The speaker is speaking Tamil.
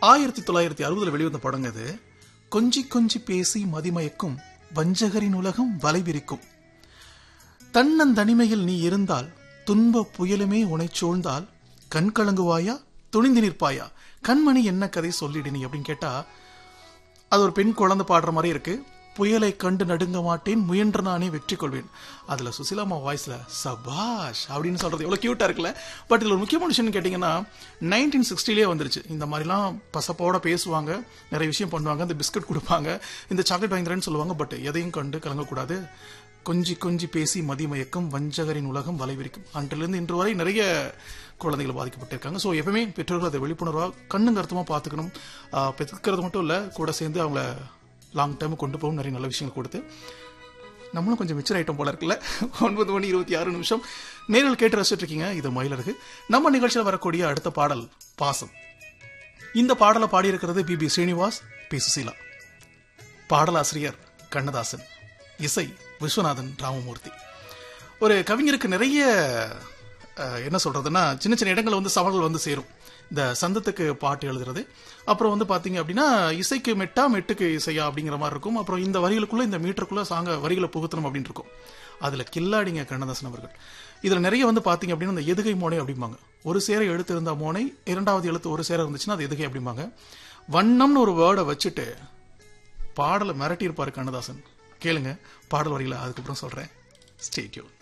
ஆயிரத்தி தொள்ளாயிரத்தி அறுபதுல வெளிவந்த படங்க இது கொஞ்சி கொஞ்சி பேசி மதிமயக்கும் வஞ்சகரின் உலகம் வலைவிரிக்கும் தன்னந்தனிமையில் நீ இருந்தால் துன்ப புயலுமே உனை சூழ்ந்தால் கண் கலங்குவாயா துணிந்து நிற்பாயா கண்மணி என்ன கதை சொல்லிடு நீ அப்படின்னு கேட்டா அது ஒரு பெண் குழந்தை பாடுற மாதிரி இருக்கு புயலை கண்டு நடுங்க மாட்டேன் முயன்ற நானே வெற்றி கொள்வேன் அதுல சுசிலாமா வாய்ஸ்ல சபாஷ் அப்படின்னு சொல்றது எவ்வளவு கியூட்டா இருக்குல்ல பட் இதுல ஒரு முக்கியமான விஷயம் கேட்டீங்கன்னா நைன்டீன் சிக்ஸ்டிலேயே வந்துருச்சு இந்த மாதிரிலாம் பசப்போட பேசுவாங்க நிறைய விஷயம் பண்ணுவாங்க இந்த பிஸ்கட் கொடுப்பாங்க இந்த சாக்லேட் வாங்குறேன்னு சொல்லுவாங்க பட் எதையும் கண்டு கலங்கக்கூடாது கொஞ்சி கொஞ்சி பேசி மதிமயக்கம் வஞ்சகரின் உலகம் வலைவிரிக்கும் அன்றிலிருந்து இன்று வரை நிறைய குழந்தைகள் பாதிக்கப்பட்டிருக்காங்க ஸோ எப்பவுமே பெற்றோர்கள் அதை விழிப்புணர்வாக கண்ணுங்க அர்த்தமாக பார்த்துக்கணும் ஆஹ் பெற்றுக்கிறது மட்டும் இல்லை கூட சேர்ந்து அவங்கள லாங் டைம் கொண்டு போகும் நிறைய நல்ல விஷயங்கள் கொடுத்து நம்மளும் கொஞ்சம் மிச்சர் ஐட்டம் போல இருக்குல்ல ஒன்பது மணி இருபத்தி ஆறு நிமிஷம் நேரில் கேட்டு ரசிச்சுட்டு இருக்கீங்க இது மயிலருக்கு நம்ம நிகழ்ச்சியில் வரக்கூடிய அடுத்த பாடல் பாசம் இந்த பாடலை பாடியிருக்கிறது P B Srinivas P Susheela பாடலாசிரியர் கண்ணதாசன் இசை விஸ்வநாதன் ராமமூர்த்தி ஒரு கவிஞருக்கு நிறைய அஹ், என்ன சொல்றதுன்னா சின்ன சின்ன இடங்கள்ல வந்து சவால்கள் வந்து சேரும் இந்த சந்தத்துக்கு பாட்டு எழுதுறது அப்புறம் வந்து பாத்தீங்க அப்படின்னா இசைக்கு மெட்டா மெட்டுக்கு இசையா அப்படிங்கிற மாதிரி இருக்கும் அப்புறம் இந்த வரிகளுக்குள்ள இந்த மீட்டருக்குள்ள சாங்க வரிகளை புகுத்தணும் அப்படின்னு இருக்கும் அதுல கில்லாடிங்க கண்ணதாசன் அவர்கள் இதுல நிறைய வந்து பாத்தீங்க அப்படின்னா இந்த எதுகை மோனை அப்படிம்பாங்க ஒரு சேர எழுத்து இருந்த மோனை இரண்டாவது எழுத்து ஒரு சேர இருந்துச்சுன்னா அது எதுகை அப்படிம்பாங்க வண்ணம்னு ஒரு வேர்டை வச்சுட்டு பாடலை மிரட்டி இருப்பாரு கண்ணதாசன் கேளுங்க பாடல் வரிகளை அதுக்கப்புறம் சொல்றேன் ஸ்டேட்யூன்